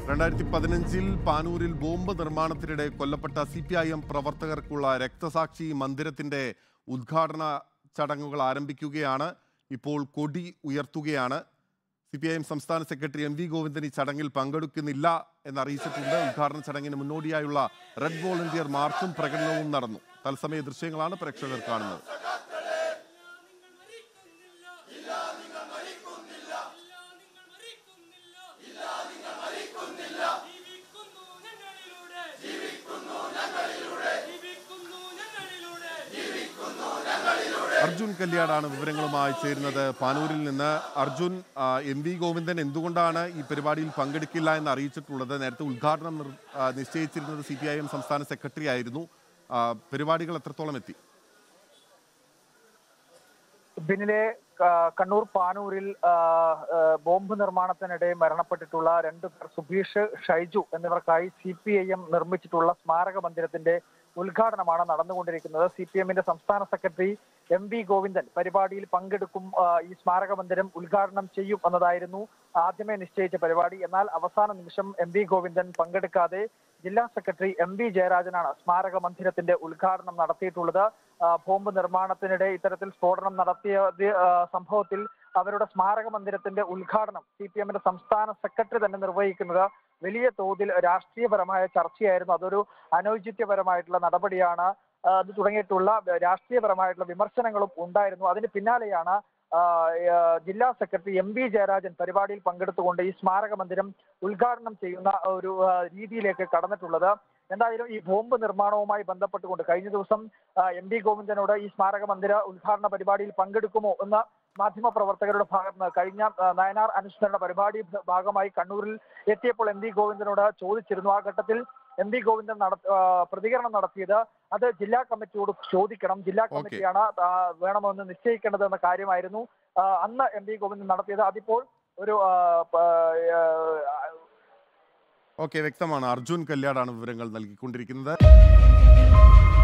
രണ്ടായിരത്തി പതിനഞ്ചിൽ പാനൂരിൽ ബോംബ് നിർമ്മാണത്തിനിടെ കൊല്ലപ്പെട്ട സി പി ഐ എം പ്രവർത്തകർക്കുള്ള രക്തസാക്ഷി മന്ദിരത്തിന്റെ ഉദ്ഘാടന ചടങ്ങുകൾ ആരംഭിക്കുകയാണ് ഇപ്പോൾ കൊടി ഉയർത്തുകയാണ് സി പി ഐ എം സംസ്ഥാന സെക്രട്ടറി എം വി ഗോവിന്ദൻ ഈ ചടങ്ങിൽ പങ്കെടുക്കുന്നില്ല എന്നറിയിച്ചിട്ടുണ്ട് ഉദ്ഘാടന ചടങ്ങിന് മുന്നോടിയായുള്ള റെഡ് വോളണ്ടിയർ മാർച്ചും പ്രകടനവും നടന്നു തത്സമയ ദൃശ്യങ്ങളാണ് പ്രേക്ഷകർ കാണുന്നത് ജീവിക്കുന്നു ഞങ്ങളിലൂടെ ജീവിക്കുന്നു ഞങ്ങളിലൂടെ ജീവിക്കുന്നു ഞങ്ങളിലൂടെ അർജുൻ കല്യാടാണ് വിവരങ്ങളുമായി ചേരുന്നത് പാനൂരിൽ നിന്ന് അർജുൻ ആ, എം വി ഗോവിന്ദൻ എന്തുകൊണ്ടാണ് ഈ പരിപാടിയിൽ പങ്കെടുക്കില്ല എന്ന് അറിയിച്ചിട്ടുള്ളത് നേരത്തെ ഉദ്ഘാടനം നിർ- ആ, നിശ്ചയിച്ചിരുന്നത് സി പി ഐ എം സംസ്ഥാന സെക്രട്ടറി ആയിരുന്നു ആ, പരിപാടികൾ എത്രത്തോളം എത്തി ബിനിലെ ആ, കണ്ണൂർ പാനൂരിൽ ആ, ആ, ബോംബ് നിർമ്മാണത്തിനിടെ മരണപ്പെട്ടിട്ടുള്ള രണ്ടു പേർ സുബീഷ് ഷൈജു എന്നിവർക്കായി സി പി ഐ എം നിർമ്മിച്ചിട്ടുള്ള സ്മാരക മന്ദിരത്തിന്റെ ഉദ്ഘാടനമാണ് നടന്നുകൊണ്ടിരിക്കുന്നത് സി പി എമ്മിന്റെ സംസ്ഥാന സെക്രട്ടറി എം വി ഗോവിന്ദൻ പരിപാടിയിൽ പങ്കെടുക്കും ആ, ഈ സ്മാരക മന്ദിരം ഉദ്ഘാടനം ചെയ്യും എന്നതായിരുന്നു ആദ്യമേ നിശ്ചയിച്ച പരിപാടി എന്നാൽ അവസാന നിമിഷം എം വി ഗോവിന്ദൻ പങ്കെടുക്കാതെ ജില്ലാ സെക്രട്ടറി എം വി ജയരാജനാണ് സ്മാരക മന്ദിരത്തിന്റെ ഉദ്ഘാടനം നടത്തിയിട്ടുള്ളത് ആ, ബോംബ് നിർമ്മാണത്തിനിടെ ഇത്തരത്തിൽ സ്ഫോടനം നടത്തിയ ആ, സംഭവത്തിൽ അവരുടെ സ്മാരക മന്ദിരത്തിന്റെ ഉദ്ഘാടനം സി പി എമ്മിന്റെ സംസ്ഥാന സെക്രട്ടറി തന്നെ നിർവഹിക്കുന്നത് വലിയ തോതിൽ രാഷ്ട്രീയപരമായ ചർച്ചയായിരുന്നു അതൊരു അനൗചിത്യപരമായിട്ടുള്ള നടപടിയാണ് ആ, അത് തുടങ്ങിയിട്ടുള്ള രാഷ്ട്രീയപരമായിട്ടുള്ള വിമർശനങ്ങളും ഉണ്ടായിരുന്നു അതിന് പിന്നാലെയാണ് ആ, ആ, ജില്ലാ സെക്രട്ടറി എം വി ജയരാജൻ പരിപാടിയിൽ പങ്കെടുത്തുകൊണ്ട് ഈ സ്മാരക മന്ദിരം ഉദ്ഘാടനം ചെയ്യുന്ന ഒരു ആ, രീതിയിലേക്ക് കടന്നിട്ടുള്ളത് എന്തായാലും ഈ ബോംബ് നിർമ്മാണവുമായി ബന്ധപ്പെട്ടുകൊണ്ട് കഴിഞ്ഞ ദിവസം ആ, എം വി ഗോവിന്ദനോട് ഈ സ്മാരക മന്ദിര ഉദ്ഘാടന പരിപാടിയിൽ പങ്കെടുക്കുമോ എന്ന് മാധ്യമ പ്രവർത്തകരുടെ ഭാഗത്ത് നിന്ന് കഴിഞ്ഞ ആ, നയനാർ അനുസ്മരണ പരിപാടി ഭാഗമായി കണ്ണൂരിൽ എത്തിയപ്പോൾ എം വി ഗോവിന്ദനോട് ചോദിച്ചിരുന്നു ആ ഘട്ടത്തിൽ എം വി ഗോവിന്ദൻ നട ആ, പ്രതികരണം നടത്തിയത് അത് ജില്ലാ കമ്മിറ്റിയോട് ചോദിക്കണം ജില്ലാ കമ്മിറ്റിയാണ് ആ, വേണമെന്ന് നിശ്ചയിക്കേണ്ടത് എന്ന കാര്യമായിരുന്നു ആ, അന്ന് എം വി ഗോവിന്ദൻ നടത്തിയത് അതിപ്പോൾ ഒരു ആ, പ- ആ, ഓക്കെ വ്യക്തമാണ് അർജുൻ കല്യാടാണ് വിവരങ്ങൾ നൽകിക്കൊണ്ടിരിക്കുന്നത്